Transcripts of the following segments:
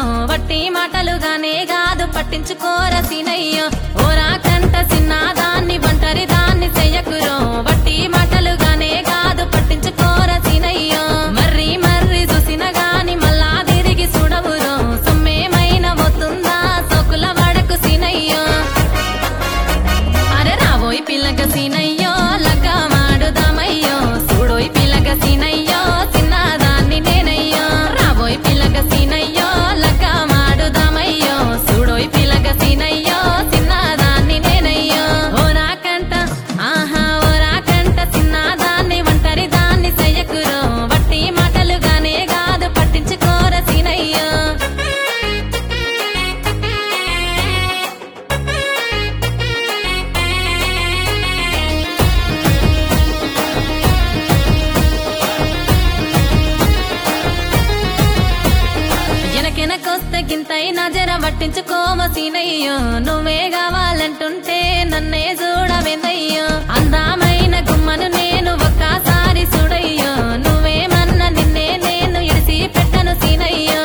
వట్టి మాటలుగానే కాదు పట్టించుకోర సీనయ్యో ఓరా కంట సిన్నదాన్ని ఒంటరి దాన్ని చెయ్యకురో వట్టి మాటలుగానే కాదు పట్టించుకోర సీనయ్యో మర్రి మర్రి చూసిన గాని మళ్ళా తిరిగి చూడవురో సొమ్మేమైన వస్తుందా సోకుల వడకు సీనయ్యో అరే రావోయ్ పిల్లగ సీనయ్యో లగ్గ మాడుదామయ్యో చూడోయ్ పిల్లగ సీనయ్యో చిన్నదాన్ని నేనయ్యో రావోయ్ పిల్లగ సీనయ్యో లగ్గ మాడుదామయ్యో చూడోయ్ పిల్లగ సీనయ్యో చిన్నదాన్ని నేనయ్యో ఓ రాకంట ఆహా ఓ రాకంట చిన్నదాన్ని ఒంటరి దాన్ని చెయ్యకురో వట్టి మాటలుగానే కాదు పట్టించుకోర సీనయ్యో ఎనకెనకొస్తే గింతైనా జర పట్టించుకోమ సీనయ్యో నువ్వే కావాలంటుంటే నన్నే చూడవేందయ్యో అందమైన గుమ్మను నేను ఒక్కసారి చూడయ్యో నువ్వేమన్నా నిన్నే నేను ఇడిసి పెట్టను సీనయ్యో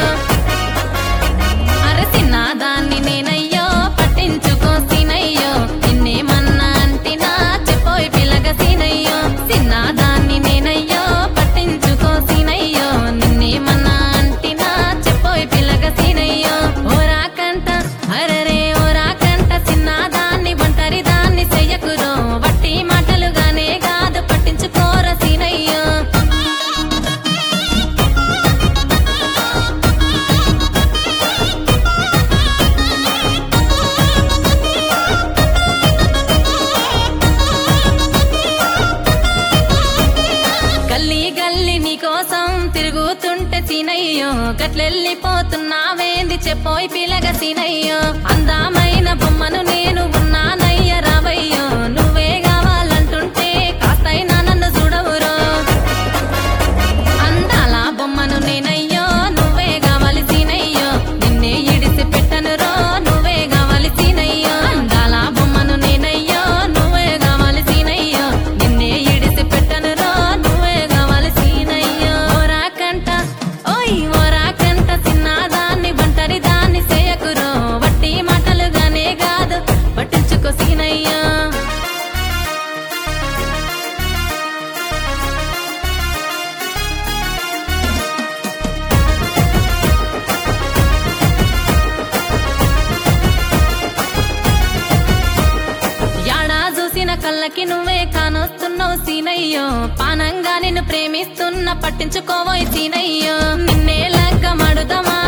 అరసిన దాన్ని నేనయ్యో పట్టించుకో సీనయ్యో నిన్నేమన్నా అంటినా చెప్పోయ్ పిల్లగ సీనయ్యో చిన్న దాన్ని నేనయ్యో పట్టించుకో సీనయ్యో నిన్నేమన్నా అంటినా చెప్పోయ్ పిల్లగ సీనయ్యో ఓ రాకంట అరరే ఓ రాకంట చిన్న దాన్ని ఒంటరి దాన్ని చెయ్యకురో వట్టి మాటలుగానే కాదు పట్టించుకోర సీనయ్యో గల్లీ గల్లీ నీకోసం తిరుగుతుంటే సీనయ్యో గట్లెళ్ళిపోతున్నావేంది చెప్పోయ్ పిలగ సీనయ్యో అందమైన బొమ్మను నేను ఉన్నానయ్య రావయ్యో నువ్వే కావాలంటుంటే కాస్తైనా నన్ను చూడవురో అందాల బొమ్మను నేనయ్యో నువ్వే కావాలి సీనయ్యో నిన్నే ఇడిసి పెట్టను రో నువ్వే కావాలి సీనయ్యో అందాల బొమ్మను నేనయ్యో నువ్వే కావాలి సీనయ్యో నిన్నే ఇడిసి పెట్టను రో నువ్వే కావాలి సీనయ్యో ఓరాకంట ఓయ్ ఓరాకంట చిన్నదాన్ని ఒంటరి దాన్ని చేయకురో వట్టి మాటలుగానే కాదు పట్టించుకో సీనయ్యో యాడా చూసిన కళ్ళకి నువ్వే కానొస్తున్నావు సీనయ్యో పానంగా నిన్ను ప్రేమిస్తున్న పట్టించుకోవోయ్ సీనయ్యో నిన్నే లగ్గ మడుదమా